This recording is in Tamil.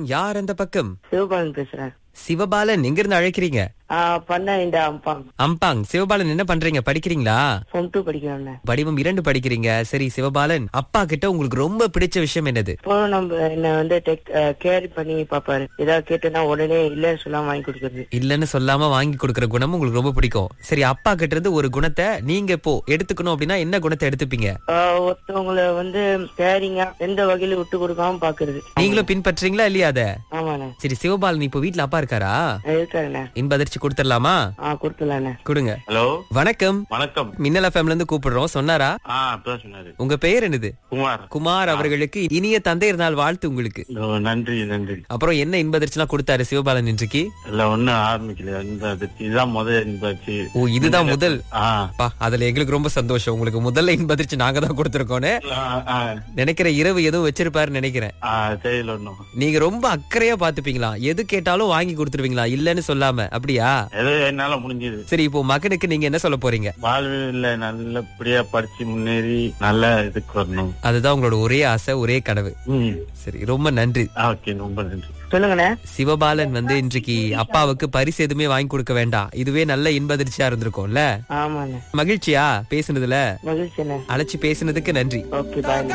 யார் அந்த பக்கம் சிவபாலன் பேசுறேன் சிவபாலன் எங்க இருந்து அழைக்கிறீங்க ஆ, பண்ண இந்த அம்பாங் அம்பாங் சிவபாலன் என்ன பண்றீங்க படிக்கிறீங்களா ஃபோன் டூ படிக்கிறேன் படிவம் இரண்டு படிக்கிறீங்க சரி சிவபாலன் அப்பா கிட்ட உங்களுக்கு ரொம்ப பிடிச்ச விஷயம் என்னது இப்போ நம்ம என்ன வந்து டெக் கேர் பண்ணி பாப்பாரு ஏதாவது கேட்டேன்னா உடனே இல்லைன்னு சொல்லாம வாங்கி கொடுக்கறது இல்லன்னு சொல்லாம வாங்கி கொடுக்கற குணம் உங்களுக்கு ரொம்ப பிடிக்கும் சரி அப்பா கிட்ட இருந்து ஒரு குணத்தை நீங்க இப்போ எடுத்துக்கணும் அப்படின்னா என்ன குணத்தை எடுத்துப்பீங்க ஆ, ஒருத்தவங்கள வந்து கேரிங்கா எந்த வகையில விட்டு கொடுக்காம பாக்குறது நீங்களும் பின்பற்றீங்களா இல்லையா அத ஆமாண்ணே சரி சிவபாலன் இப்போ வீட்ல அப்பா இருக்காரா இருக்காருண்ணே இன்ப அதிர்ச்சி கொடுத்துடலாமா ஆ கொடுத்துலாண்ணே கொடுங்க ஹலோ வணக்கம் வணக்கம் மின்னல் எஃப்எம்ல இருந்து கூப்பிடுறோம் சொன்னாரா ஆ அப்பதான் சொன்னாரு உங்க பெயர் என்னது குமார் குமார் அவர்களுக்கு இனிய தந்தையர் நாள் வாழ்த்து உங்களுக்கு ஓ, நன்றி நன்றி அப்புறம் என்ன இன்ப அதிர்ச்சிலாம் கொடுத்தாரு சிவபாலன் இன்றைக்கு இல்ல ஒண்ணும் ஆரம்பிக்கல இந்த அதிர்ச்சி இதுதான் முதல் இன்பாச்சு ஓ இதுதான் முதல் ஆ பா அதுல எங்களுக்கு ரொம்ப சந்தோஷம் உங்களுக்கு முதல்ல இன்ப அதிர்ச்சி நாங்க தான் கொடுத்திருக்கோன்னு ஆ, ஆ, நினைக்கிற இரவு எதுவும் வச்சிருப்பாருன்னு நினைக்கிறேன் ஆ தெரியல ஒண்ணும் நீங்க ரொம்ப அக்கறையா பாத்துப்பீங்களா எது கேட்டாலும் வாங்கி கொடுத்துருவீங்களா இல்லன்னு சொல்லாம அப்படியா ஏதோ என்னால முடிஞ்சது சரி இப்போ மகனுக்கு நீங்க என்ன சொல்ல போறீங்க வாழ்வில் நல்லபடியா படிச்சு முன்னேறி நல்ல இதுக்கு வரணும் அதுதான் உங்களோட ஒரே ஆசை ஒரே கனவு ம் சரி ரொம்ப நன்றி ஓகே ரொம்ப நன்றி சொல்லுங்கண்ணே சிவபாலன் வந்து இன்றைக்கு அப்பாவுக்கு பரிசு எதுவுமே வாங்கி கொடுக்க வேண்டாம் இதுவே நல்ல இன்ப அதிர்ச்சியா இருந்திருக்கும்ல ஆமாண்ணே மகிழ்ச்சியா பேசுனதுல மகிழ்ச்சிண்ணே அழைச்சு பேசுனதுக்கு நன்றி ஓகே பாய்